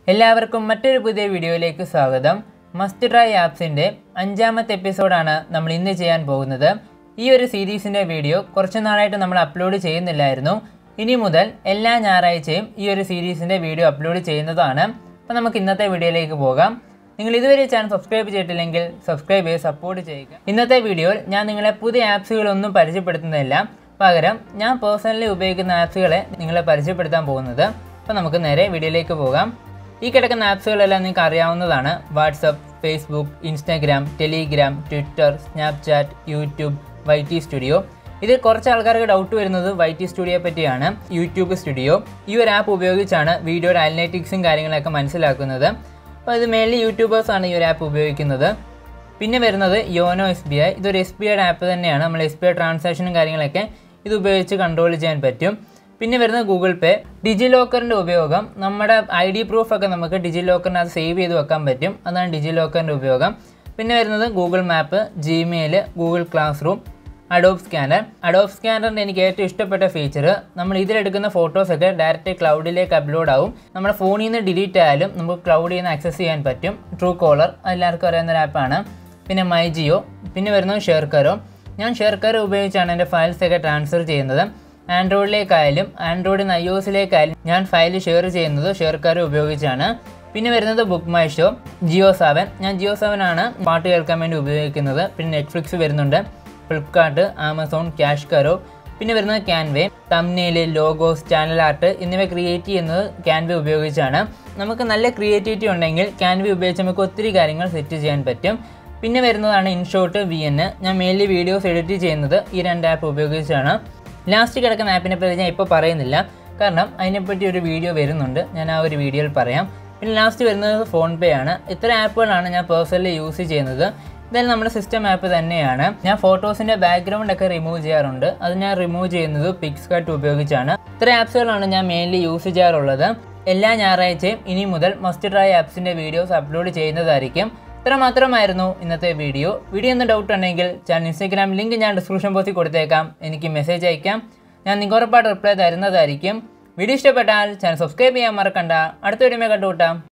എല്ലാവർക്കും മറ്റൊരു പുതിയ വീഡിയോയിലേക്ക് സ്വാഗതം മസ്റ്റ് ട്രൈ ആപ്സിൻ്റെ അഞ്ചാമത്തെ എപ്പിസോഡാണ് നമ്മൾ ഇന്ന് ചെയ്യാൻ പോകുന്നത് ഈ ഒരു സീരീസിൻ്റെ വീഡിയോ കുറച്ച് നാളായിട്ട് നമ്മൾ അപ്ലോഡ് ചെയ്യുന്നില്ലായിരുന്നു ഇനി മുതൽ എല്ലാ ഞായറാഴ്ചയും ഈ ഒരു സീരീസിൻ്റെ വീഡിയോ അപ്ലോഡ് ചെയ്യുന്നതാണ് അപ്പോൾ നമുക്ക് ഇന്നത്തെ വീഡിയോയിലേക്ക് പോകാം നിങ്ങൾ ഇതുവരെ ചാനൽ സബ്സ്ക്രൈബ് ചെയ്തിട്ടില്ലെങ്കിൽ സബ്സ്ക്രൈബ് ചെയ്ത് സപ്പോർട്ട് ചെയ്യുക ഇന്നത്തെ വീഡിയോയിൽ ഞാൻ നിങ്ങളെ പുതിയ ആപ്സുകളൊന്നും പരിചയപ്പെടുത്തുന്നില്ല പകരം ഞാൻ പേഴ്സണലി ഉപയോഗിക്കുന്ന ആപ്സുകളെ നിങ്ങളെ പരിചയപ്പെടുത്താൻ പോകുന്നത് അപ്പോൾ നമുക്ക് നേരെ വീഡിയോയിലേക്ക് പോകാം ഈ കിടക്കുന്ന ആപ്സുകളെല്ലാം നിങ്ങൾക്ക് അറിയാവുന്നതാണ് WhatsApp Facebook Instagram Telegram Twitter Snapchat YouTube Y T studio ഇതിൽ കുറച്ച് ആൾക്കാർക്ക് ഡൗട്ട് വരുന്നത് വൈ ടി സ്റ്റുഡിയോയെ പറ്റിയാണ് യൂട്യൂബ് സ്റ്റുഡിയോ ഈ ഒരു ആപ്പ് ഉപയോഗിച്ചാണ് വീഡിയോയുടെ അനലറ്റിക്സും കാര്യങ്ങളൊക്കെ മനസ്സിലാക്കുന്നത് അപ്പോൾ ഇത് മെയിൻലി യൂട്യൂബേഴ്സാണ് ഈ ഒരു ആപ്പ് ഉപയോഗിക്കുന്നത് പിന്നെ വരുന്നത് യോനോ എസ് ബി ഐ ഇതൊരു എസ് ബി ഐയുടെ ആപ്പ് തന്നെയാണ് നമ്മൾ എസ് ബി ഐ ട്രാൻസാക്ഷനും കാര്യങ്ങളൊക്കെ ഇത് ഉപയോഗിച്ച് കൺട്രോൾ ചെയ്യാൻ പറ്റും പിന്നെ വരുന്നത് ഗൂഗിൾ പേ ഡിജി ലോക്കറിൻ്റെ ഉപയോഗം നമ്മുടെ ഐ ഡി പ്രൂഫൊക്കെ നമുക്ക് ഡിജി ലോക്കറിനകത്ത് സേവ് ചെയ്ത് വെക്കാൻ പറ്റും അതാണ് ഡിജി ലോക്കറിൻ്റെ ഉപയോഗം പിന്നെ വരുന്നത് Google map Gmail Google classroom Adobe scanner Adobe സ്കാനറിൻ്റെ എനിക്ക് ഏറ്റവും ഇഷ്ടപ്പെട്ട ഫീച്ചർ നമ്മൾ ഇതിലെടുക്കുന്ന ഫോട്ടോസൊക്കെ ഡയറക്റ്റ് ക്ലൗഡിലേക്ക് അപ്ലോഡ് ആവും നമ്മുടെ ഫോണിൽ നിന്ന് ഡിലീറ്റ് ആയാലും നമുക്ക് ക്ലൗഡിൽ നിന്ന് ആക്സസ് ചെയ്യാൻ പറ്റും ട്രൂ കോളർ എല്ലാവർക്കും അറിയാവുന്ന ഒരു ആപ്പാണ് പിന്നെ മൈ ജിയോ പിന്നെ വരുന്നത് ഷെയർക്കറോ ഞാൻ ഷെയർക്കർ ഉപയോഗിച്ചാണ് എൻ്റെ ഫയൽസൊക്കെ ട്രാൻസ്ഫർ ചെയ്യുന്നത് ആൻഡ്രോയിഡിലേക്കായാലും ആൻഡ്രോയിഡിൽ നിന്ന് ഐ ഒ എസിലേക്കായാലും ഞാൻ ഫയൽ ഷെയർ ചെയ്യുന്നത് ഷെയർക്കർ ഉപയോഗിച്ചാണ് പിന്നെ വരുന്നത് Book My Show Jio Saavn ഞാൻ ജിയോ സെവൻ ആണ് പാട്ട് കേൾക്കാൻ വേണ്ടി ഉപയോഗിക്കുന്നത് പിന്നെ നെറ്റ്ഫ്ലിക്സ് വരുന്നുണ്ട് ഫ്ലിപ്കാർട്ട് ആമസോൺ ക്യാഷ് കറോ പിന്നെ വരുന്നത് ക്യാൻവേ തമ്നയില് ലോഗോസ് ചാനൽ ആർട്ട് എന്നിവ ക്രിയേറ്റ് ചെയ്യുന്നത് ക്യാൻവേ ഉപയോഗിച്ചാണ് നമുക്ക് നല്ല ക്രിയേറ്റിവിറ്റി ഉണ്ടെങ്കിൽ ക്യാൻവേ ഉപയോഗിച്ച് നമുക്ക് ഒത്തിരി കാര്യങ്ങൾ സെറ്റ് ചെയ്യാൻ പറ്റും പിന്നെ വരുന്നതാണ് ഇൻഷോട്ട് വി എൻ ഞാൻ മെയിൻലി വീഡിയോസ് എഡിറ്റ് ചെയ്യുന്നത് ഈ രണ്ട് ആപ്പ് ഉപയോഗിച്ചാണ് ലാസ്റ്റ് കിടക്കുന്ന ആപ്പിനെ പറ്റി ഞാൻ ഇപ്പോൾ പറയുന്നില്ല കാരണം അതിനെപ്പറ്റി ഒരു വീഡിയോ വരുന്നുണ്ട് ഞാൻ ആ ഒരു വീഡിയോയിൽ പറയാം പിന്നെ ലാസ്റ്റ് വരുന്നത് ഫോൺ പേ ആണ് ഇത്ര ആപ്പുകളാണ് ഞാൻ പേഴ്സണലി യൂസ് ചെയ്യുന്നത് ഇതെല്ലാം നമ്മുടെ സിസ്റ്റം ആപ്പ് തന്നെയാണ് ഞാൻ ഫോട്ടോസിൻ്റെ ബാക്ക്ഗ്രൗണ്ട് ഒക്കെ റിമൂവ് ചെയ്യാറുണ്ട് അത് ഞാൻ റിമൂവ് ചെയ്യുന്നത് പിക്സ് കട്ട് ഉപയോഗിച്ചാണ് ഇത്ര ആപ്സുകളാണ് ഞാൻ മെയിൻലി യൂസ് ചെയ്യാറുള്ളത് എല്ലാ ഞായറാഴ്ചയും ഇനി മുതൽ മസ്റ്റ് ട്രൈ ആപ്സിൻ്റെ വീഡിയോസ് അപ്ലോഡ് ചെയ്യുന്നതായിരിക്കും ഇത്ര മാത്രമായിരുന്നു ഇന്നത്തെ വീഡിയോ വീഡിയോ എന്ന് ഡൗട്ട് ഉണ്ടെങ്കിൽ ചാനൽ ഇൻസ്റ്റാഗ്രാം ലിങ്ക് ഞാൻ ഡിസ്ക്രിപ്ഷൻ ബോക്സിൽ കൊടുത്തേക്കാം എനിക്ക് മെസ്സേജ് അയക്കാം ഞാൻ നിങ്ങൾക്ക് ഉറപ്പായിട്ട് റിപ്ലൈ തരുന്നതായിരിക്കും വീഡിയോ ഇഷ്ടപ്പെട്ടാൽ ചാനൽ സബ്സ്ക്രൈബ് ചെയ്യാൻ മറക്കണ്ട അടുത്ത വീഡിയോ കണ്ടുകൂട്ടാം